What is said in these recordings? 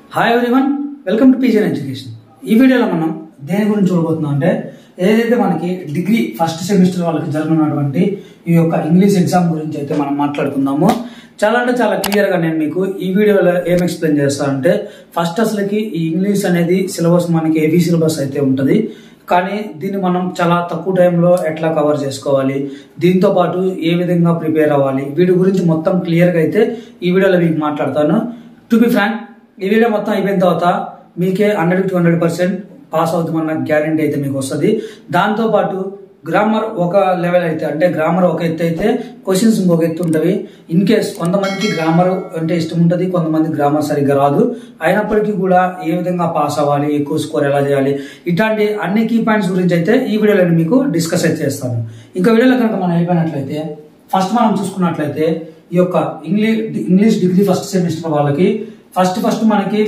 hi everyone welcome to Pigeon education ఈ వీడియోలో మనం దేని గురించి చూడబోతున్నాం అంటే ఏదైతే మనకి డిగ్రీ ఫస్ట్ సెమిస్టర్ వాళ్ళకి జరగనున్నటువంటి ఈ యొక్క ఇంగ్లీష్ ఎగ్జామ్ గురించి అయితే మనం మాట్లాడుకుందాము చాలా అంటే చాలా క్లియర్ గా నేను మీకు ఈ వీడియోలో ఏం ఎక్స్ప్లెయిన్ చేస్తానంటే ఫస్ట్ అసలుకి ఈ ఇంగ్లీష్ అనేది సిలబస్ మనకి ఏబీ సిలబస్ అయితే ఉంటుంది కానీ దీన్ని మనం చాలా తక్కువ టైంలో ఎట్లా కవర్ చేసుకోవాలి దీంతో పాటు ఏ విధంగా ప్రిపేర్ అవ్వాలి వీటి గురించి మొత్తం క్లియర్గా అయితే ఈ వీడియోలో మీకు మాట్లాడతాను టు బి ఫ్రాంక్ ఈ వీడియో మొత్తం అయిపోయిన తర్వాత మీకే hundred to hundred percent pass అవుతామన్న గ్యారంటీ అయితే మీకు వస్తుంది దాంతో పాటు గ్రామర్ ఒక లెవెల్ అయితే అంటే గ్రామర్ ఒక ఎత్తు అయితే క్వశ్చన్స్ ఇంకొక ఎత్తు ఉంటవి ఇన్ కేస్ కొంతమందికి గ్రామర్ అంటే ఇష్టం ఉంటుంది కొంతమంది గ్రామర్ సరిగ్గా రాదు అయినప్పటికీ కూడా ఏ విధంగా పాస్ అవ్వాలి ఎక్కువ స్కోర్ ఎలా చేయాలి ఇట్లాంటి అన్ని కీ పాయింట్స్ గురించి అయితే ఈ వీడియోలో నేను మీకు డిస్కస్ అయితే చేస్తాను ఇంకా వీడియోలో కనుక మనం అయిపోయినట్లయితే ఫస్ట్ మనం చూసుకున్నట్లయితే ఈ యొక్క English English degree first semester వాళ్ళకి ఫస్ట్ ఫస్ట్ మనకి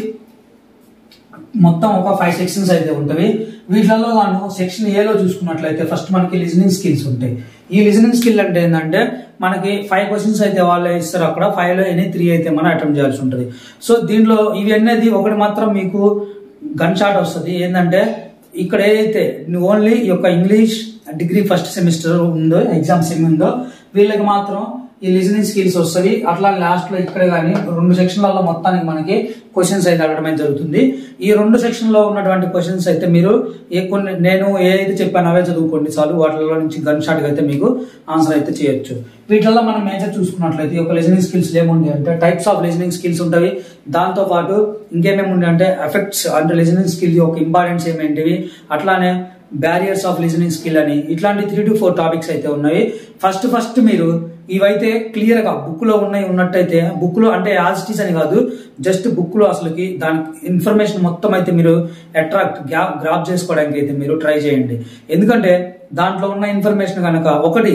మొత్తం ఒక ఫైవ్ సెక్షన్స్ అయితే ఉంటవి వీటిలలో గాను సెక్షన్ ఏలో చూసుకున్నట్లయితే ఫస్ట్ మనకి లిజనింగ్ స్కిల్స్ ఉంటాయి ఈ లిజనింగ్ స్కిల్ అంటే ఏంటంటే మనకి ఫైవ్ క్వశ్చన్స్ అయితే వాళ్ళే ఇస్తారు అక్కడ ఫైవ్ లో ఎనీ త్రీ అయితే మనం అటెంప్ట్ చేయాల్సి ఉంటుంది సో దీనిలో ఇవి అనేది ఒకటి మాత్రం మీకు గన్ షాట్ వస్తుంది ఏంటంటే ఇక్కడ ఏదైతే ఓన్లీ ఈ యొక్క ఇంగ్లీష్ డిగ్రీ ఫస్ట్ సెమిస్టర్ ఉందో ఎగ్జామ్ సెమ్ ఉందో వీళ్ళకి మాత్రం ఈ లిజనింగ్ స్కిల్స్ వస్తుంది అట్లా లాస్ట్ లో ఇక్కడ కానీ రెండు సెక్షన్లలో మొత్తానికి మనకి క్వశ్చన్స్ అయితే అడగడం అయితే జరుగుతుంది ఈ రెండు సెక్షన్ లో ఉన్నటువంటి క్వశ్చన్స్ అయితే మీరు ఏ కొన్ని నేను ఏదైతే చెప్పాను అవే చదువుకోండి చాలు వాటిలో నుంచి గన్ షాట్ అయితే మీకు ఆన్సర్ అయితే చేయొచ్చు వీటిల్లో మనం మేజర్ చూసుకున్నట్లయితే ఈ యొక్క లిజనింగ్ స్కిల్స్ ఏముంది అంటే టైప్స్ ఆఫ్ లిజనింగ్ స్కిల్స్ ఉంటాయి దాంతో పాటు ఇంకేమేమి ఉంది అంటే ఎఫెక్ట్స్ అంటే లిజనింగ్ స్కిల్ యొక్క ఇంపార్టెన్స్ ఏమేంటివి అట్లానే బ్యారియర్స్ ఆఫ్ లిజనింగ్ స్కిల్ అని ఇట్లాంటి త్రీ టు ఫోర్ టాపిక్స్ అయితే ఉన్నాయి ఫస్ట్ ఫస్ట్ మీరు ఇవైతే క్లియర్ గా బుక్ లో ఉన్నాయి ఉన్నట్టయితే బుక్ లో అంటే యాజ్ ఇట్ అని కాదు జస్ట్ బుక్ లో అసలుకి దాని ఇన్ఫర్మేషన్ మొత్తం అయితే మీరు అట్రాక్ట్ గ్యాప్ గ్రాప్ చేసుకోవడానికి అయితే మీరు ట్రై చేయండి ఎందుకంటే దాంట్లో ఉన్న ఇన్ఫర్మేషన్ కనుక ఒకటి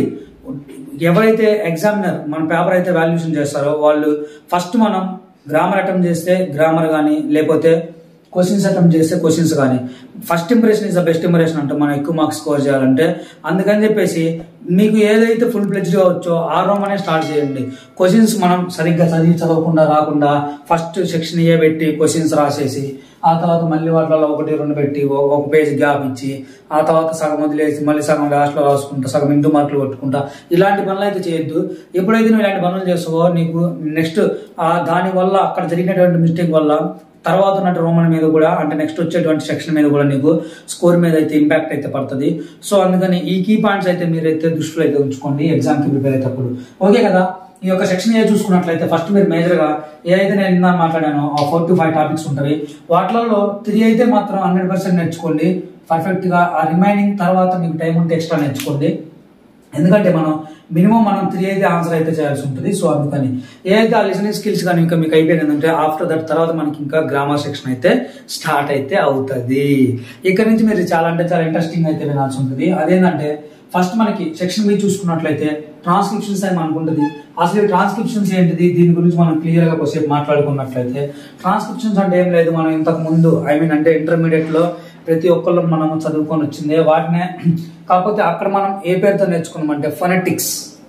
ఎవరైతే ఎగ్జామినర్ మన పేపర్ అయితే వాల్యుయేషన్ చేస్తారో వాళ్ళు ఫస్ట్ మనం గ్రామర్ అటెంప్ట్ చేస్తే గ్రామర్ కానీ లేకపోతే క్వశ్చన్స్ అటెంప్ట్ చేస్తే క్వశ్చన్స్ కానీ first impression is the best impression అంటే మనం ఎక్కువ మార్క్స్ స్కోర్ చేయాలంటే అందుకని చెప్పేసి మీకు ఏదైతే ఫుల్ ప్లెజ్గా వచ్చో ఆ రోమ్ అనే స్టార్ట్ చేయండి క్వశ్చన్స్ మనం సరిగ్గా చదివి చదవకుండా రాకుండా ఫస్ట్ సెక్షన్ ఏ పెట్టి క్వశ్చన్స్ రాసేసి ఆ తర్వాత మళ్ళీ వాటిలో ఒకటి రెండు పెట్టి ఒక పేజ్ గ్యాప్ ఇచ్చి ఆ తర్వాత సగం వదిలేసి మళ్ళీ సగం లాస్ట్లో రాసుకుంటా సగం ఇంటూ మార్కులు కొట్టుకుంటా ఇలాంటి పనులు అయితే చేయొద్దు ఎప్పుడైతే నువ్వు ఇలాంటి పనులు చేస్తావో నీకు నెక్స్ట్ దాని వల్ల అక్కడ జరిగినటువంటి మిస్టేక్ వల్ల తర్వాత ఉన్నట్టు రోమన్ మీద కూడా అంటే నెక్స్ట్ వచ్చేటువంటి సెక్షన్ మీద కూడా నీకు స్కోర్ మీద అయితే ఇంపాక్ట్ అయితే పడుతుంది సో అందుకని ఈ కీ పాయింట్స్ అయితే మీరైతే దృష్టిలో అయితే ఉంచుకోండి ఎగ్జామ్ కి ప్రిపేర్ అయ్యేటప్పుడు ఓకే కదా ఈ యొక్క సెక్షన్ ఏ చూసుకున్నట్లయితే ఫస్ట్ మీరు మేజర్ గా ఏదైతే నేను ఇందా మాట్లాడానో ఆ ఫోర్ టు ఫైవ్ టాపిక్స్ ఉంటాయి వాటిలలో త్రీ అయితే మాత్రం హండ్రెడ్ పర్సెంట్ నేర్చుకోండి పర్ఫెక్ట్ గా ఆ రిమైనింగ్ తర్వాత మీకు టైం ఉంటే ఎక్స్ట్రా నేర్చుకోండి ఎందుకంటే మనం మినిమం మనం త్రీ అయితే ఆన్సర్ అయితే చేయాల్సి ఉంటుంది సో అందుకని ఏదైతే ఆ లిసనింగ్ స్కిల్స్ కానీ ఇంకా మీకు అయిపోయిందంటే ఆఫ్టర్ దట్ తర్వాత మనకి ఇంకా గ్రామర్ సెక్షన్ అయితే స్టార్ట్ అయితే అవుతుంది ఇక్కడ నుంచి మీరు చాలా అంటే చాలా ఇంట్రెస్టింగ్ అయితే వినాల్సి ఉంటుంది అదేంటంటే ఫస్ట్ మనకి సెక్షన్ బి చూసుకున్నట్లయితే ట్రాన్స్క్రిప్షన్స్ అని మనకు ఉంటుంది అసలు ఈ ట్రాన్స్క్రిప్షన్స్ ఏంటిది దీని గురించి మనం క్లియర్ గా కొద్దిసేపు మాట్లాడుకున్నట్లయితే ట్రాన్స్క్రిప్షన్స్ అంటే ఏం లేదు మనం ఇంతకు ముందు ఐ మీన్ అంటే ఇంటర్మీడియట్ లో ప్రతి ఒక్కళ్ళు మనం చదువుకొని వచ్చింది వాటినే కాకపోతే అక్కడ మనం ఏ పేరుతో నేర్చుకున్నామంటే ఫొనెటిక్స్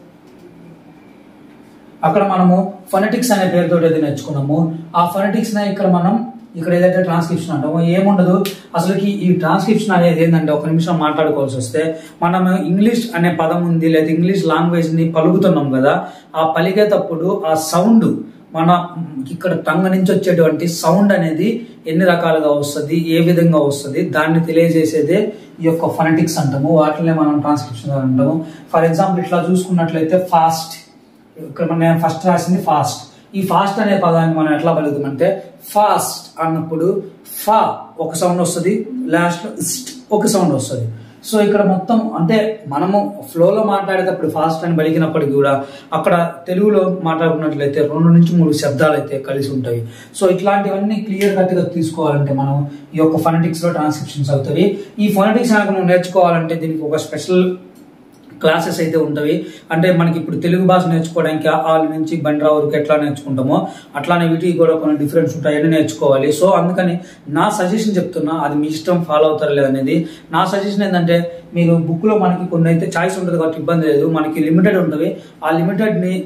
అక్కడ మనము ఫొనెటిక్స్ అనే పేరుతో అయితే నేర్చుకున్నాము ఆ ఫొనెటిక్స్ నే ఇక్కడ మనం ఇక్కడ ఏదైతే ట్రాన్స్క్రిప్షన్ అంటామో ఏముండదు అసలుకి ఈ ట్రాన్స్క్రిప్షన్ అనేది ఏంటంటే ఒక నిమిషం మాట్లాడుకోవాల్సి వస్తే మనం ఇంగ్లీష్ అనే పదం ఉంది లేదా ఇంగ్లీష్ లాంగ్వేజ్ ని పలుకుతున్నాం కదా ఆ పలికేటప్పుడు ఆ సౌండ్ మన ఇక్కడ టంగ నుంచి వచ్చేటువంటి సౌండ్ అనేది ఎన్ని రకాలుగా వస్తుంది ఏ విధంగా వస్తుంది దాన్ని తెలియజేసేదే ఈ యొక్క ఫనటిక్స్ అంటాము వాటినే మనం ట్రాన్స్క్రిప్షన్ అంటాము ఫర్ ఎగ్జాంపుల్ ఇట్లా చూసుకున్నట్లయితే ఫాస్ట్ ఇక్కడ నేను ఫస్ట్ రాసింది ఫాస్ట్ ఈ ఫాస్ట్ అనే పదాన్ని మనం ఎట్లా పలుకుతామంటే ఫాస్ట్ అన్నప్పుడు ఫా ఒక సౌండ్ వస్తుంది లాస్ట్ లో ఇస్ట్ ఒక సౌండ్ వస్తుంది సో ఇక్కడ మొత్తం అంటే మనము ఫ్లోలో మాట్లాడేటప్పుడు ఫాస్ట్ అని పలికినప్పటికీ కూడా అక్కడ తెలుగులో మాట్లాడుకున్నట్లయితే రెండు నుంచి మూడు శబ్దాలు అయితే కలిసి ఉంటాయి సో ఇట్లాంటివన్నీ క్లియర్ కట్ గా తీసుకోవాలంటే మనం ఈ యొక్క ఫొనటిక్స్ లో ట్రాన్స్క్రిప్షన్స్ అవుతాయి ఈ ఫొనటిక్స్ కనుక నువ్వు నేర్చుకోవాలంటే దీనికి ఒక స్పెషల్ క్లాసెస్ అయితే ఉంటవి అంటే మనకి ఇప్పుడు తెలుగు భాష నేర్చుకోవడానికి ఆల్ నుంచి బండ్రా వరకు ఎట్లా నేర్చుకుంటామో అట్లానే వీటికి కూడా కొన్ని డిఫరెన్స్ ఉంటాయని నేర్చుకోవాలి సో అందుకని నా సజెషన్ చెప్తున్నా అది మీ ఇష్టం ఫాలో అవుతారు లేదనేది నా సజెషన్ ఏంటంటే మీరు బుక్ లో మనకి కొన్ని అయితే చాయిస్ ఉంటుంది కాబట్టి ఇబ్బంది లేదు మనకి లిమిటెడ్ ఉంటుంది ఆ లిమిటెడ్ ని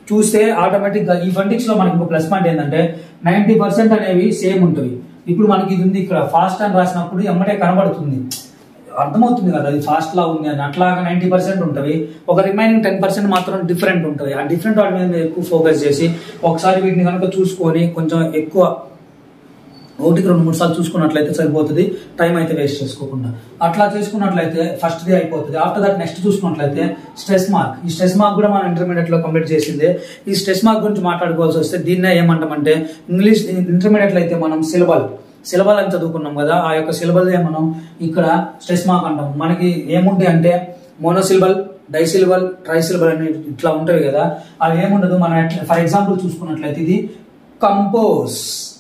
చూస్తే ఆటోమేటిక్ గా ఈ ఫండిక్స్ లో మనకి ప్లస్ పాయింట్ ఏంటంటే నైన్టీ పర్సెంట్ అనేవి సేమ్ ఉంటుంది ఇప్పుడు మనకి ఇది ఉంది ఇక్కడ ఫాస్ట్ అని రాసినప్పుడు ఎమ్మటే కనబడుతుంది అర్థమవుతుంది కదా అది ఫాస్ట్ లా ఉంది అని అట్లాగా నైన్టీ పర్సెంట్ ఉంటుంది ఒక రిమైనింగ్ టెన్ పర్సెంట్ మాత్రం డిఫరెంట్ ఉంటుంది ఆ డిఫరెంట్ వాటి మీద మీరు ఎక్కువ ఫోకస్ చేసి ఒకసారి వీటిని కనుక చూసుకొని కొంచెం ఎక్కువ ఒకటికి రెండు మూడు సార్లు చూసుకున్నట్లయితే సరిపోతుంది టైం అయితే వేస్ట్ చేసుకోకుండా అట్లా చేసుకున్నట్లయితే ఫస్ట్ డే అయిపోతుంది ఆఫ్టర్ దట్ నెక్స్ట్ చూసుకున్నట్లయితే స్ట్రెస్ మార్క్ ఈ స్ట్రెస్ మార్క్ కూడా మనం ఇంటర్మీడియట్ లో కంప్లీట్ చేసింది ఈ స్ట్రెస్ మార్క్ గురించి మాట్లాడుకోవాల్సి వస్తే దీన్నే ఏమంటామంటే ఇంగ్లీష్ ఇంటర్మీడియట్ లో అయితే మనం సిలబల్ సిలబల్ అని చదువుకున్నాం కదా ఆ యొక్క సిలబల్ మనం ఇక్కడ స్ట్రెస్ మార్క్ అంటాం మనకి ఏముంటాయి అంటే మోనోసిలబల్ డైసిలబల్ ట్రైసిలబల్ అని ఇట్లా ఉంటాయి కదా అవి ఏముండదు మనం ఫర్ ఎగ్జాంపుల్ చూసుకున్నట్లయితే ఇది కంపోజ్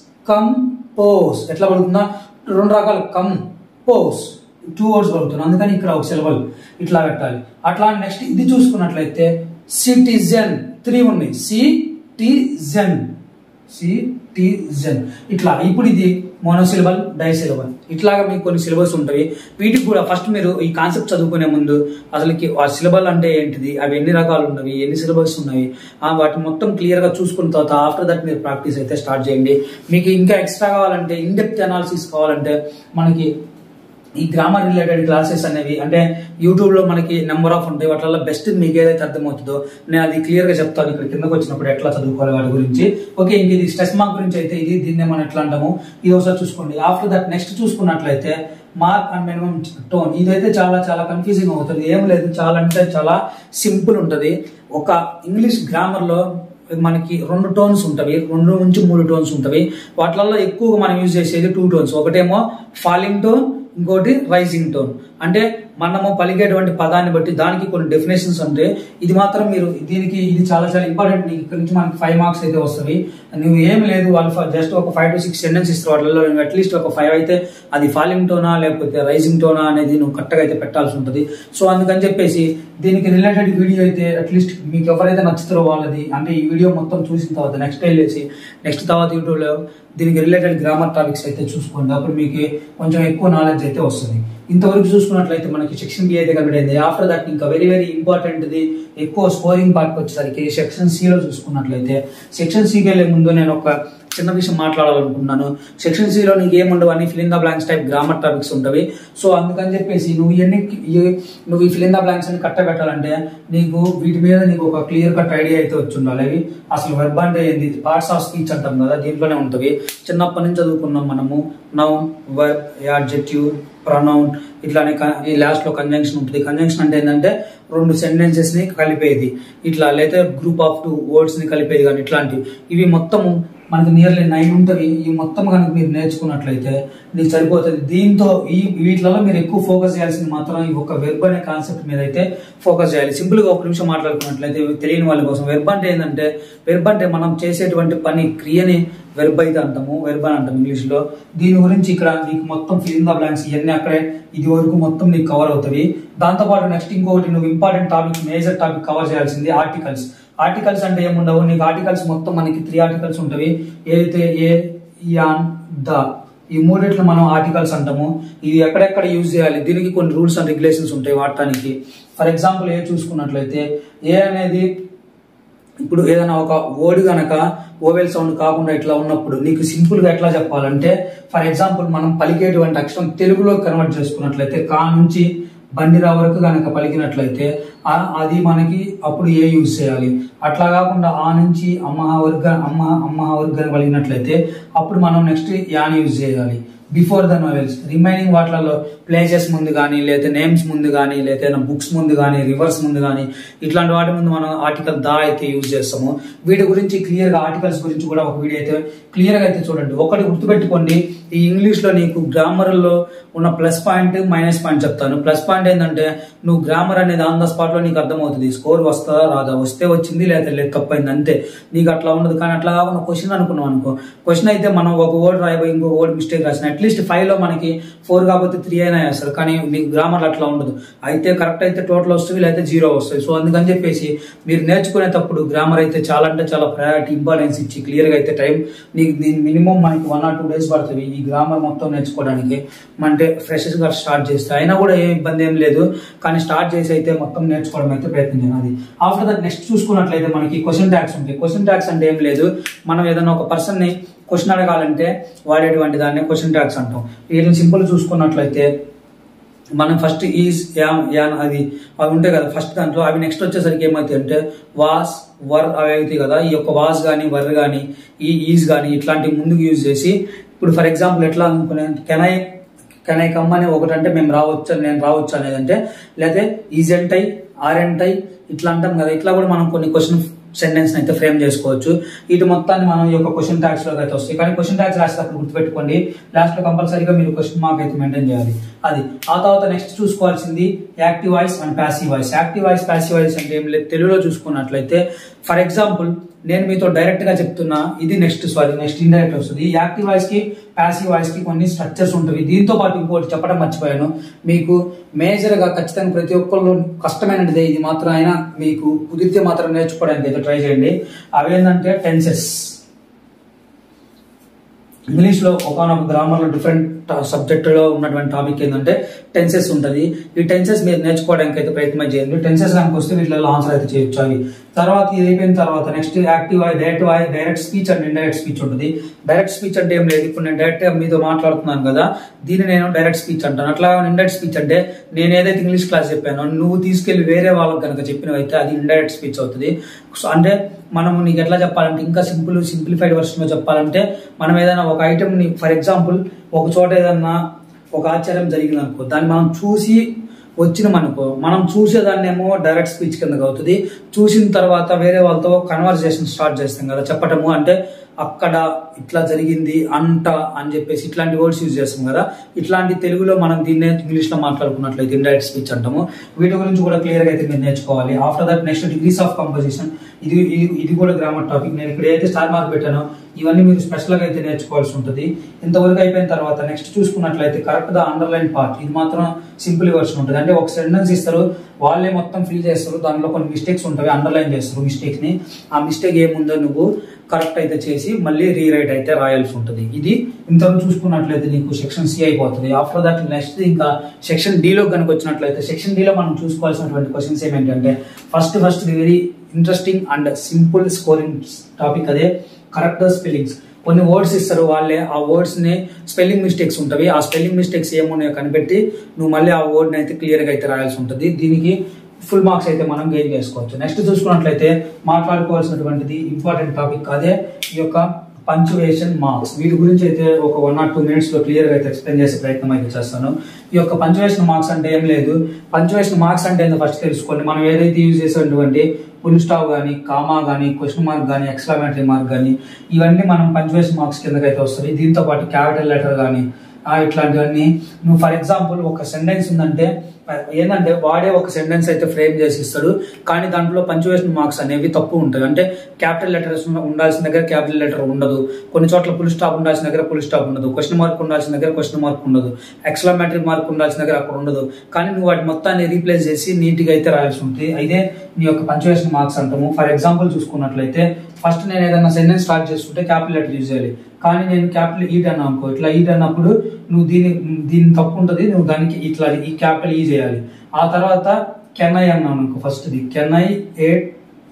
కంపోజ్ ఎట్లా పడుతుందా రెండు రకాల కంపోజ్ టూ వర్డ్స్ పడుతుంది అందుకని ఇక్కడ ఒక సిలబల్ ఇట్లా పెట్టాలి అట్లా నెక్స్ట్ ఇది చూసుకున్నట్లయితే సిటిజన్ త్రీ ఉన్నాయి సిటిజన్ సిటిజన్ ఇట్లా ఇప్పుడు ఇది మోనోసిలబల్ డైసిలబల్ ఇట్లాగా మీకు కొన్ని సిలబస్ ఉంటాయి వీటికి కూడా ఫస్ట్ మీరు ఈ కాన్సెప్ట్ చదువుకునే ముందు అసలుకి ఆ సిలబల్ అంటే ఏంటిది అవి ఎన్ని రకాలు ఉన్నవి ఎన్ని సిలబస్ ఉన్నవి ఆ వాటి మొత్తం క్లియర్ గా చూసుకున్న తర్వాత ఆఫ్టర్ దట్ మీరు ప్రాక్టీస్ అయితే స్టార్ట్ చేయండి మీకు ఇంకా ఎక్స్ట్రా కావాలంటే ఇన్ డెప్త్ అనాలిసిస్ కావాలంటే మనకి ఈ గ్రామర్ రిలేటెడ్ క్లాసెస్ అనేవి అంటే యూట్యూబ్ లో మనకి నెంబర్ ఆఫ్ ఉంటాయి వాటిలో బెస్ట్ మీకు ఏదైతే అర్థమవుతుందో నేను అది క్లియర్ గా చెప్తాను ఇక్కడ కిందకు వచ్చినప్పుడు ఎట్లా చదువుకోవాలి వాటి గురించి ఓకే ఇంక ఇది స్ట్రెస్ మార్క్ గురించి అయితే ఇది దీన్ని మనం ఎట్లా అంటాము ఇది ఒకసారి చూసుకోండి ఆఫ్టర్ దట్ నెక్స్ట్ చూసుకున్నట్లయితే మార్క్ అండ్ మినిమం టోన్ ఇదైతే చాలా చాలా కన్ఫ్యూజింగ్ అవుతుంది ఏం లేదు చాలా అంటే చాలా సింపుల్ ఉంటుంది ఒక ఇంగ్లీష్ గ్రామర్ లో మనకి రెండు టోన్స్ ఉంటవి రెండు నుంచి మూడు టోన్స్ ఉంటవి వాటిలలో ఎక్కువగా మనం యూజ్ చేసేది టూ టోన్స్ ఒకటేమో ఫాలింగ్ టోన్ ఇంకోటి రైజింగ్ టోన్ అంటే మనము పలికేటువంటి పదాన్ని బట్టి దానికి కొన్ని డెఫినేషన్స్ ఉంటాయి ఇది మాత్రం మీరు దీనికి ఇది చాలా చాలా ఇంపార్టెంట్ నీకు ఇక్కడ నుంచి మనకి ఫైవ్ మార్క్స్ అయితే వస్తాయి నువ్వు ఏం లేదు వాళ్ళు జస్ట్ ఒక ఫైవ్ టు సిక్స్ సెంటెన్స్ ఇస్తారు వాళ్ళలో నువ్వు అట్లీస్ట్ ఒక ఫైవ్ అయితే అది ఫాలింగ్ టోనా లేకపోతే రైజింగ్ టోనా అనేది నువ్వు కరెక్ట్గా అయితే పెట్టాల్సి ఉంటుంది సో అందుకని చెప్పేసి దీనికి రిలేటెడ్ వీడియో అయితే అట్లీస్ట్ మీకు ఎవరైతే నచ్చుతారో వాళ్ళది అంటే ఈ వీడియో మొత్తం చూసిన తర్వాత నెక్స్ట్ డే లేచి నెక్స్ట్ తర్వాత యూట్యూబ్లో దీనికి రిలేటెడ్ గ్రామర్ టాపిక్స్ అయితే చూసుకోండి అప్పుడు మీకు కొంచెం ఎక్కువ నాలెడ్జ్ అయితే వస్తుంది ఇంతవరకు చూసుకున్నట్లయితే మనకి సెక్షన్ బి అయితే కంప్లీట్ అయింది ఆఫ్టర్ దట్ ఇంకా వెరీ వెరీ ఇంపార్టెంట్ది ఎక్కువ స్కోరింగ్ పార్ట్కి వచ్చేసరికి సెక్షన్ సిలో చూసుకున్నట్లయితే సెక్షన్ సికి వెళ్ళే ముందు నేను ఒక చిన్న విషయం మాట్లాడాలనుకుంటున్నాను సెక్షన్ సిలో నీకు ఏముండవు అని fill in the blanks type grammar topics ఉంటాయి సో అందుకని చెప్పేసి నువ్వు ఇవన్నీ ఈ- నువ్వు ఈ ఫిల్ ఇన్ ద బ్లాంక్స్ అని కట్టబెట్టాలంటే నీకు వీటి మీద నీకు ఒక క్లియర్ కట్ ఐడియా అయితే వచ్చి ఉండాలి అవి అసలు వెబ్ అంటే ఏంది పార్ట్స్ ఆఫ్ స్పీచ్ అంటాం కదా దీంట్లోనే ఉంటవి చిన్నప్పటి నుంచి చదువుకున్నాం మనము నౌన్ వర్బ్ యాడ్జెక్టివ్ ప్రొనౌన్ ఇట్లానే క- ఈ లాస్ట్ లో కంజంక్షన్ ఉంటుంది కంజంక్షన్ అంటే ఏంటంటే రెండు సెంటెన్సెస్ ని కలిపేది ఇట్లా లేదా గ్రూప్ ఆఫ్ టూ వర్డ్స్ ని కలిపేది కానీ ఇట్లాంటివి ఇవి మొత్తము మనకి నియర్లీ నైన్ ఉంటుంది ఈ మొత్తం కనుక మీరు నేర్చుకున్నట్లయితే నీకు సరిపోతుంది దీంతో ఈ వీటిలలో మీరు ఎక్కువ ఫోకస్ చేయాల్సింది మాత్రం ఈ ఒక వెర్బ్ అనే కాన్సెప్ట్ మీద అయితే ఫోకస్ చేయాలి సింపుల్ గా ఒక నిమిషం మాట్లాడుకున్నట్లయితే తెలియని వాళ్ళ కోసం వెర్బ్ అంటే ఏంటంటే వెర్బ్ అంటే మనం చేసేటువంటి పని క్రియని వెర్బ్ అయితే అంటాము వెర్బ్ అని అంటాం ఇంగ్లీష్ లో దీని గురించి ఇక్కడ నీకు మొత్తం ఫిలింగ్ ద బ్లాంక్స్ ఇవన్నీ అక్కడే ఇది వరకు మొత్తం నీకు కవర్ అవుతాయి దాంతో పాటు నెక్స్ట్ ఇంకొకటి నువ్వు important topic major topic cover చేయాల్సింది ఆర్టికల్స్ ఆర్టికల్స్ అంటే ఏముండవు నీకు ఆర్టికల్స్ మొత్తం మనకి త్రీ ఆర్టికల్స్ ఉంటవి ఏదైతే ఏ యాన్ ద ఈ మూడిట్లో మనం ఆర్టికల్స్ అంటాము ఇవి ఎక్కడెక్కడ యూజ్ చేయాలి దీనికి కొన్ని రూల్స్ అండ్ రెగ్యులేషన్స్ ఉంటాయి వాడటానికి ఫర్ ఎగ్జాంపుల్ ఏ చూసుకున్నట్లయితే ఏ అనేది ఇప్పుడు ఏదైనా ఒక వర్డ్ గనక ఓవెల్ సౌండ్ కాకుండా ఇట్లా ఉన్నప్పుడు నీకు సింపుల్ గా ఎట్లా చెప్పాలంటే ఫర్ ఎగ్జాంపుల్ మనం పలికేటువంటి అక్షరం తెలుగులో కన్వర్ట్ చేసుకున్నట్లయితే కా నుంచి బండిరా వరకు గనక పలికినట్లయితే ఆ- అది మనకి అప్పుడు ఏ యూజ్ చేయాలి అట్లా కాకుండా ఆ నుంచి అమ్మహ వర్గ అమ్మ అమ్మహ వర్గం పలికినట్లయితే అప్పుడు మనం నెక్స్ట్ యాన్ యూజ్ చేయాలి బిఫోర్ ద నోవెల్స్ రిమైనింగ్ వాటిలలో ప్లేసెస్ ముందు కానీ లేదా నేమ్స్ ముందు కానీ లేదా బుక్స్ ముందు కానీ రివర్స్ ముందు కానీ ఇట్లాంటి వాటి ముందు మనం ఆర్టికల్ దా అయితే యూజ్ చేస్తాము వీటి గురించి క్లియర్ గా ఆర్టికల్స్ గురించి కూడా ఒక వీడియో అయితే క్లియర్ గా అయితే చూడండి ఒకటి గుర్తుపెట్టుకోండి ఈ ఇంగ్లీష్ లో నీకు గ్రామర్ లో ఉన్న ప్లస్ పాయింట్ మైనస్ పాయింట్ చెప్తాను ప్లస్ పాయింట్ ఏంటంటే నువ్వు గ్రామర్ అనేది ఆన్ ద స్పాట్ లో నీకు అర్థమవుతుంది స్కోర్ వస్తుందా రాదా వస్తే వచ్చింది లేదా లేదు తప్పైంది అంతే నీకు అట్లా ఉండదు కానీ అట్లా కాకుండా క్వశ్చన్ అనుకున్నాం అనుకో క్వశ్చన్ అయితే మనం ఒక వర్డ్ రాయబోయి ఇంకో వర్డ్ మిస్టేక్ రాసిన అట్లీస్ట్ ఫైవ్ లో మనకి ఫోర్ కాకపోతే త్రీ అయినా వేస్తారు కానీ మీకు గ్రామర్ అట్లా ఉండదు అయితే కరెక్ట్ అయితే టోటల్ వస్తుంది లేకపోతే జీరో వస్తుంది సో అందుకని చెప్పేసి మీరు నేర్చుకునేటప్పుడు గ్రామర్ అయితే చాలా అంటే చాలా ప్రయారిటీ ఇంపార్టెన్స్ ఇచ్చి క్లియర్ గా అయితే టైం నీకు దీని మినిమం మనకి వన్ ఆర్ టూ డేస్ పడుతుంది ఈ గ్రామర్ మొత్తం నేర్చుకోవడానికి అంటే ఫ్రెషెస్ గా స్టార్ట్ చేస్తే అయినా కూడా ఏ ఇబ్బంది ఏం లేదు కానీ స్టార్ట్ చేసి అయితే మొత్తం నేర్చుకోవడం అయితే ప్రయత్నించాను అది ఆఫ్టర్ దట్ నెక్స్ట్ చూసుకున్నట్లయితే మనకి క్వశ్చన్ ట్యాక్స్ ఉంటాయి క్వశ్చన్ ట్యాక్స్ అంటే ఏం లేదు మనం ఏదైనా ఒక పర్సన్ ని క్వశ్చన్ అడగాలంటే వాడేటువంటి దాన్ని క్వశ్చన్ ట్యాక్స్ అంటాం వీటిని సింపుల్ చూసుకున్నట్లయితే మనం ఫస్ట్ ఈజ్ యామ్ యాన్ అది అవి ఉంటాయి కదా ఫస్ట్ దాంట్లో అవి నెక్స్ట్ వచ్చేసరికి ఏమవుతాయి అంటే వాస్ వర్ అవి అవుతాయి కదా ఈ యొక్క వాస్ కానీ వర్ కానీ ఈ ఈజ్ కానీ ఇట్లాంటివి ముందుకు యూజ్ చేసి ఇప్పుడు ఫర్ ఎగ్జాంపుల్ ఎట్లా అనుకునే can I can I come అనే ఒకటి అంటే మేము రావచ్చు నేను రావచ్చు అనేది అంటే లేకపోతే ఈజెంట్ ఐ ఆర్ఎంట్ ఐ ఇట్లా అంటాం కదా ఇట్లా కూడా మనం కొన్ని క్వశ్చన్ సెంటెన్స్ అయితే ఫ్రేమ్ చేసుకోవచ్చు వీటి మొత్తాన్ని మనం ఈ యొక్క క్వశ్చన్ ట్యాక్స్ లో అయితే వస్తాయి కానీ క్వశ్చన్ ట్యాక్స్ రాసేటప్పుడు గుర్తుపెట్టుకోండి లాస్ట్ లో కంపల్సరీగా మీరు క్వశ్చన్ మార్క్ అయితే మెయింటైన్ చేయాలి అది ఆ తర్వాత నెక్స్ట్ చూసుకోవాల్సింది active voice and passive voice active voice passive voice అంటే ఏం లేదు తెలుగులో చూసుకున్నట్లయితే ఫర్ ఎగ్జాంపుల్ నేను మీతో డైరెక్ట్ గా చెప్తున్నా ఇది నెక్స్ట్ సారీ నెక్స్ట్ ఇండైరెక్ట్ వస్తుంది యాక్టివ్ వాయిస్ కి ప్యాసివ్ వాయిస్ కి కొన్ని స్ట్రక్చర్స్ ఉంటాయి దీంతో పాటు ఇంకోటి చెప్పడం మర్చిపోయాను మీకు మేజర్ గా ఖచ్చితంగా ప్రతి ఒక్కళ్ళు కష్టమైనది ఇది మాత్రం అయినా మీకు కుదిరితే మాత్రం నేర్చుకోవడానికి అయితే ట్రై చేయండి అవేంటంటే టెన్సెస్ ఇంగ్లీష్ లో ఒకనొక గ్రామర్ లో డిఫరెంట్ సబ్జెక్ట్ లో ఉన్నటువంటి టాపిక్ ఏంటంటే టెన్సెస్ ఉంటది ఈ టెన్సెస్ మీరు నేర్చుకోవడానికి అయితే ప్రయత్నం చేయండి టెన్సెస్ కనుక వస్తే వీటిలో ఆన్సర్ అయితే చేయొచ్చు అవి తర్వాత ఇది అయిపోయిన తర్వాత next active direct direct speech and indirect speech ఉంటుంది డైరెక్ట్ స్పీచ్ అంటే ఏం లేదు ఇప్పుడు నేను డైరెక్ట్ గా మీతో మాట్లాడుతున్నాను కదా దీన్ని నేను డైరెక్ట్ స్పీచ్ అంటాను అట్లా ఇండైరెక్ట్ స్పీచ్ అంటే నేను ఏదైతే ఇంగ్లీష్ క్లాస్ చెప్పానో నువ్వు తీసుకెళ్లి వేరే వాళ్ళకి కనుక చెప్పినవైతే అది ఇండైరెక్ట్ స్పీచ్ అవుతుంది సో అంటే మనము నీకు ఎట్లా చెప్పాలంటే ఇంకా సింపుల్ సింప్లిఫైడ్ వర్షన్ లో చెప్పాలంటే మనం ఏదైనా ఒక ఐటమ్ ని ఫర్ ఎగ్జాంపుల్ ఒక చోట ఏదన్నా ఒక ఆశ్చర్యం జరిగింది అనుకో దాన్ని మనం చూసి వచ్చినాం అనుకో మనం చూసేదాన్ని ఏమో డైరెక్ట్ స్పీచ్ కిందకి అవుతుంది చూసిన తర్వాత వేరే వాళ్ళతో కన్వర్సేషన్ స్టార్ట్ చేస్తాం కదా చెప్పటము అంటే అక్కడ ఇట్లా జరిగింది అంట అని చెప్పేసి ఇట్లాంటి వర్డ్స్ యూజ్ చేస్తాం కదా ఇట్లాంటి తెలుగులో మనం దీన్నే ఇంగ్లీష్ లో మాట్లాడుకున్నట్లయితే ఇండైరెక్ట్ స్పీచ్ అంటాము వీటి గురించి కూడా క్లియర్ గా అయితే మీరు నేర్చుకోవాలి after that next degrees of composition ఇది ఇది ఇది కూడా గ్రామర్ టాపిక్ నేను ఇక్కడ ఏదైతే స్టార్ మార్క్ పెట్టానో ఇవన్నీ మీరు స్పెషల్ గా అయితే నేర్చుకోవాల్సి ఉంటుంది ఇంతవరకు అయిపోయిన తర్వాత నెక్స్ట్ చూసుకున్నట్లయితే కరెక్ట్ గా అండర్లైన్ పార్ట్ ఇది మాత్రం సింపుల్ వర్షన్ ఉంటుంది అంటే ఒక సెంటెన్స్ ఇస్తారు వాళ్ళే మొత్తం ఫిల్ చేస్తారు దాంట్లో కొన్ని మిస్టేక్స్ ఉంటాయి అండర్లైన్ చేస్తారు మిస్టేక్స్ ని ఆ మిస్టేక్ ఏముందో నువ్వు కరెక్ట్ అయితే చేసి మళ్ళీ రీరైట్ అయితే రాయాల్సి ఉంటుంది ఇది ఇంతవరకు చూసుకున్నట్లయితే నీకు సెక్షన్ సి అయిపోతుంది ఆఫ్టర్ దట్ నెక్స్ట్ ఇంకా సెక్షన్ డిలో కనుక వచ్చినట్లయితే సెక్షన్ డిలో మనం చూసుకోవాల్సినటువంటి క్వశ్చన్స్ ఏమేంటంటే first first very interesting and simple scoring topic అదే కరెక్ట్ స్పెల్లింగ్స్ కొన్ని వర్డ్స్ ఇస్తారు వాళ్ళే ఆ వర్డ్స్ ని స్పెల్లింగ్ మిస్టేక్స్ ఉంటాయి ఆ స్పెల్లింగ్ మిస్టేక్స్ ఏమున్నాయో కనిపెట్టి నువ్వు మళ్ళీ ఆ వర్డ్ ని అయితే క్లియర్ గా అయితే రాయాల్సి ఉంటుంది దీనికి ఫుల్ మార్క్స్ అయితే మనం గెయిన్ చేసుకోవచ్చు నెక్స్ట్ చూసుకున్నట్లయితే మాట్లాడుకోవాల్సినటువంటిది ఇంపార్టెంట్ టాపిక్ అదే ఈ యొక్క పంచువేషన్ మార్క్స్ వీటి గురించి అయితే ఒక వన్ ఆర్ టూ మినిట్స్ లో క్లియర్ గా అయితే ఎక్స్ప్లెయిన్ చేసే ప్రయత్నం అయితే చేస్తాను ఈ యొక్క పంచువేషన్ మార్క్స్ అంటే ఏం లేదు పంచువేషన్ మార్క్స్ అంటే ఏంటో ఫస్ట్ తెలుసుకోండి మనం ఏదైతే యూజ్ చేసేటువంటి ఫుల్ స్టాప్ కానీ కామా కానీ క్వశ్చన్ మార్క్ కానీ ఎక్స్క్లమేటరీ మార్క్ కానీ ఇవన్నీ మనం పంచువేషన్ మార్క్స్ కిందకి అయితే వస్తుంది దీంతో పాటు క్యాపిటల్ లెటర్ కానీ ఇట్లాంటివన్నీ నువ్వు ఫర్ ఎగ్జాంపుల్ ఒక సెంటెన్స్ ఉందంటే ఏంటంటే వాడే ఒక సెంటెన్స్ అయితే ఫ్రేమ్ చేసి ఇస్తాడు కానీ దాంట్లో పంచువేషన్ మార్క్స్ అనేవి తప్పు ఉంటాయి అంటే క్యాపిటల్ లెటర్స్ ఉండాల్సిన దగ్గర క్యాపిటల్ లెటర్ ఉండదు కొన్ని చోట్ల ఫుల్ స్టాప్ ఉండాల్సిన దగ్గర ఫుల్ స్టాప్ ఉండదు క్వశ్చన్ మార్క్ ఉండాల్సిన దగ్గర క్వశ్చన్ మార్క్ ఉండదు ఎక్స్క్లమేటరీ మార్క్ ఉండాల్సిన దగ్గర అక్కడ ఉండదు కానీ నువ్వు వాటి మొత్తాన్ని రీప్లేస్ చేసి నీట్ గా అయితే రాయాల్సి ఉంటుంది అయితే నీ యొక్క పంచువేషన్ మార్క్స్ అంటాము ఫర్ ఎగ్జాంపుల్ చూసుకున్నట్లయితే ఫస్ట్ నేను ఏదైనా సెంటెన్స్ స్టార్ట్ చేసుకుంటే క్యాపిటల్ లెటర్ యూజ్ చేయాలి కానీ నేను క్యాపిటల్ ఈట్ అన్నా అనుకో ఇట్లా ఈట్ అన్నప్పుడు నువ్వు దీని దీని తప్పు ఉంటుంది నువ్వు దానికి ఇట్లా ఈ క్యాపిటల్ ఈ చేయాలి ఆ తర్వాత కెన్ ఐ అన్నాను అనుకో first the can I at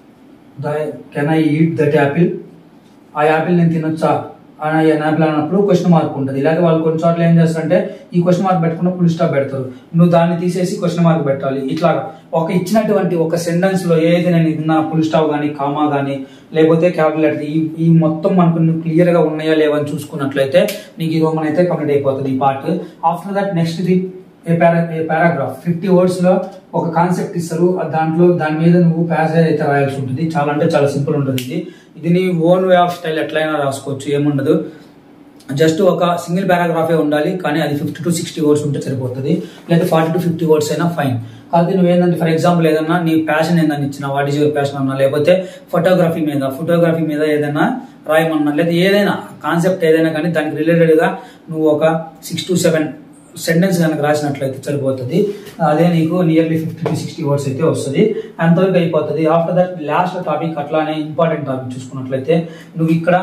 the can I eat that apple ఆ యాపిల్ నేను తినొచ్చా అని యాపిల్ అన్నప్పుడు క్వశ్చన్ మార్క్ ఉంటుంది ఇలాగే వాళ్ళు కొన్ని చోట్ల ఏం చేస్తారంటే ఈ క్వశ్చన్ మార్క్ పెట్టుకున్న ఫుల్ స్టాప్ పెడతారు నువ్వు దాన్ని తీసేసి క్వశ్చన్ మార్క్ పెట్టాలి ఇట్లా ఒక ఇచ్చినటువంటి ఒక సెంటెన్స్ లో ఏదైతే నేను ఇన్నా ఫుల్ స్టాప్ కానీ కామా కానీ లేకపోతే క్యాపిటల్ ఈ ఈ మొత్తం మనకు క్లియర్ గా ఉన్నాయా లేవని చూసుకున్నట్లయితే నీకు ఈ రోమన్ అయితే కంప్లీట్ అయిపోతుంది ఈ part after that next the a para a paragraph fifty words లో ఒక కాన్సెప్ట్ ఇస్తారు ఆ దాంట్లో దాని మీద నువ్వు ప్యాసేజ్ అయితే రాయాల్సి ఉంటుంది చాలా అంటే చాలా సింపుల్ ఉంటుంది ఇది ఇది నీ ఓన్ వే ఆఫ్ స్టైల్ ఎట్లయినా రాసుకోవచ్చు ఏముండదు జస్ట్ ఒక సింగిల్ పారాగ్రాఫే ఉండాలి కానీ అది ఫిఫ్టీ టు సిక్స్టీ వర్డ్స్ ఉంటే సరిపోతుంది లేదా ఫార్టీ టు ఫిఫ్టీ వర్డ్స్ అయినా ఫైన్ కాకపోతే నువ్వు ఏంటంటే ఫర్ ఎగ్జాంపుల్ ఏదన్నా నీ ప్యాషన్ ఏందని ఇచ్చిన వాట్ ఈస్ యువర్ ప్యాషన్ అన్నా లేకపోతే ఫోటోగ్రఫీ మీద ఫోటోగ్రఫీ మీద ఏదైనా రాయమన్నా లేదా ఏదైనా కాన్సెప్ట్ ఏదైనా కానీ దానికి రిలేటెడ్గా నువ్వు ఒక సిక్స్ టు సెవెన్ సెంటెన్స్ కనుక రాసినట్లయితే సరిపోతుంది అదే నీకు nearly fifty to sixty words అయితే వస్తుంది అంతవరకు అయిపోతుంది ఆఫ్టర్ దట్ లాస్ట్ టాపిక్ అట్లానే ఇంపార్టెంట్ టాపిక్ చూసుకున్నట్లయితే నువ్వు ఇక్కడ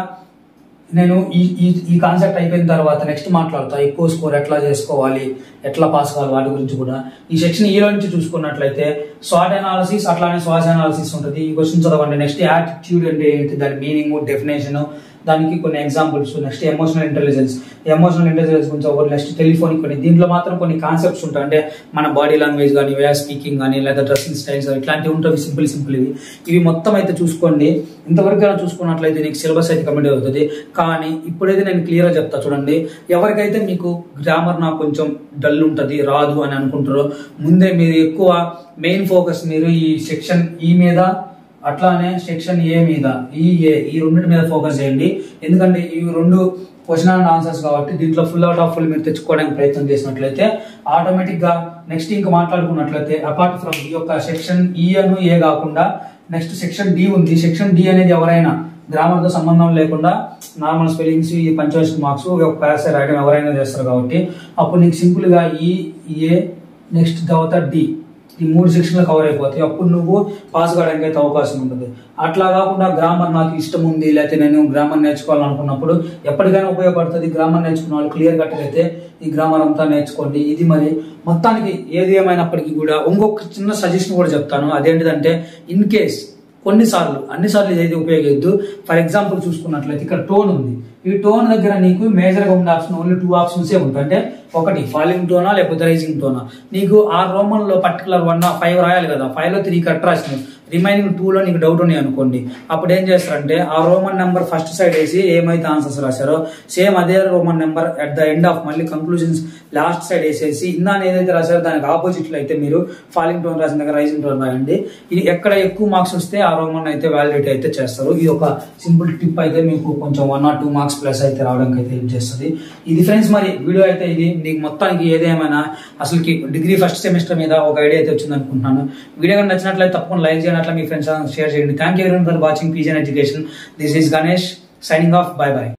నేను ఈ ఈ ఈ కాన్సెప్ట్ అయిపోయిన తర్వాత నెక్స్ట్ మాట్లాడతా ఎక్కువ స్కోర్ ఎట్లా చేసుకోవాలి ఎట్లా పాస్ కావాలి వాటి గురించి కూడా ఈ సెక్షన్ ఈలో నుంచి చూసుకున్నట్లయితే స్వాట్ అనాలిసిస్ అట్లానే శ్వాస అనాలిసిస్ ఉంటుంది ఈ క్వశ్చన్ చదవండి నెక్స్ట్ యాటిట్యూడ్ అంటే ఏంటి దాని మీనింగ్ డెఫినేషన్ దానికి కొన్ని examples next emotional intelligence emotional intelligence గురించి ఒకటి నెక్స్ట్ టెలిఫోన్ కొన్ని దీంట్లో మాత్రం కొన్ని కాన్సెప్ట్స్ ఉంటాయి అంటే మన బాడీ లాంగ్వేజ్ కానీ వే స్పీకింగ్ కానీ లేదా డ్రెస్సింగ్ స్టైల్స్ కానీ ఇట్లాంటివి ఉంటాయి సింపుల్ సింపుల్ ఇవి ఇవి మొత్తం అయితే చూసుకోండి ఇంతవరకు అయినా చూసుకున్నట్లయితే నీకు సిలబస్ అయితే కంప్లీట్ అవుతుంది కానీ ఇప్పుడైతే నేను క్లియర్గా చెప్తా చూడండి ఎవరికైతే మీకు గ్రామర్ నాకు కొంచెం డల్ ఉంటుంది రాదు అని అనుకుంటారో ముందే మీరు ఎక్కువ మెయిన్ ఫోకస్ మీరు ఈ సెక్షన్ ఈ మీద అట్లానే సెక్షన్ ఏ మీద ఈ ఏ ఈ రెండింటి మీద ఫోకస్ చేయండి ఎందుకంటే ఈ రెండు క్వశ్చన్ అండ్ ఆన్సర్స్ కాబట్టి దీంట్లో ఫుల్ అవుట్ ఆఫ్ ఫుల్ మీరు తెచ్చుకోవడానికి ప్రయత్నం చేసినట్లయితే ఆటోమేటిక్ గా నెక్స్ట్ ఇంకా మాట్లాడుకున్నట్లయితే అపార్ట్ ఫ్రమ్ ఈ యొక్క సెక్షన్ ఈ అను ఏ కాకుండా నెక్స్ట్ సెక్షన్ డి ఉంది సెక్షన్ డి అనేది ఎవరైనా గ్రామర్ తో సంబంధం లేకుండా నార్మల్ స్పెల్లింగ్స్ ఈ పంచవర్షన్ మార్క్స్ ఒక ప్యారాసై రాయడం ఎవరైనా చేస్తారు కాబట్టి అప్పుడు నీకు సింపుల్ గా ఈ ఏ నెక్స్ట్ తర్వాత డి ఈ మూడు సెక్షన్లు కవర్ అయిపోతాయి అప్పుడు నువ్వు పాస్ కావడానికి అయితే అవకాశం ఉంటుంది అట్లా కాకుండా గ్రామర్ నాకు ఇష్టం ఉంది లేకపోతే నేను గ్రామర్ నేర్చుకోవాలనుకున్నప్పుడు ఎప్పటికైనా ఉపయోగపడుతుంది గ్రామర్ నేర్చుకున్న వాళ్ళు క్లియర్ కట్ అయితే ఈ గ్రామర్ అంతా నేర్చుకోండి ఇది మరి మొత్తానికి ఏది ఏమైనప్పటికీ కూడా ఇంకొక చిన్న సజెషన్ కూడా చెప్తాను అదేంటిదంటే ఇన్ కేస్ కొన్నిసార్లు అన్నిసార్లు ఏది ఉపయోగించద్దు ఫర్ ఎగ్జాంపుల్ చూసుకున్నట్లయితే ఇక్కడ టోన్ ఉంది ఈ టోన్ దగ్గర నీకు మేజర్ గా ఉండే ఆప్షన్ ఓన్లీ టూ ఆప్షన్స్ ఉంటాయి అంటే ఒకటి ఫాలింగ్ టోనా లేకపోతే రైజింగ్ టోనా నీకు ఆ రోమన్ లో పర్టికులర్ వన్ ఫైవ్ రాయాలి కదా ఫైవ్ లో త్రీ కట్ రాసినాయి రిమైనింగ్ టూ లో నీకు డౌట్ ఉన్నాయి అనుకోండి అప్పుడు ఏం చేస్తారంటే ఆ రోమన్ నెంబర్ ఫస్ట్ సైడ్ వేసి ఏమైతే ఆన్సర్స్ రాశారో సేమ్ అదే roman number at the end of మళ్ళీ కంక్లూజన్స్ లాస్ట్ సైడ్ వేసేసి ఇందాన్ని ఏదైతే రాశారో దానికి ఆపోజిట్ లో అయితే మీరు ఫాలింగ్ టోన్ రాసిన దగ్గర రైజింగ్ టోన్ రాయండి ఇది ఎక్కడ ఎక్కువ మార్క్స్ వస్తే ఆ రోమన్ అయితే వ్యాలిడేట్ అయితే చేస్తారు ఇది ఒక సింపుల్ టిప్ అయితే మీకు కొంచెం one or two marks plus అయితే రావడానికి అయితే హెల్ప్ చేస్తుంది ఇది ఫ్రెండ్స్ మరి వీడియో అయితే ఇది నీకు మొత్తానికి ఏదేమైనా అసలుకి డిగ్రీ ఫస్ట్ సెమిస్టర్ మీద ఒక ఐడియా అయితే వచ్చింది అనుకుంటున్నాను వీడియో కానీ నచ్చినట్లయితే తప్పకుండా లైక్ చేయండి అట్లా మీ ఫ్రెండ్స్ షేర్ చేయండి thank you for watching pigeon education this is Ganesh signing off bye by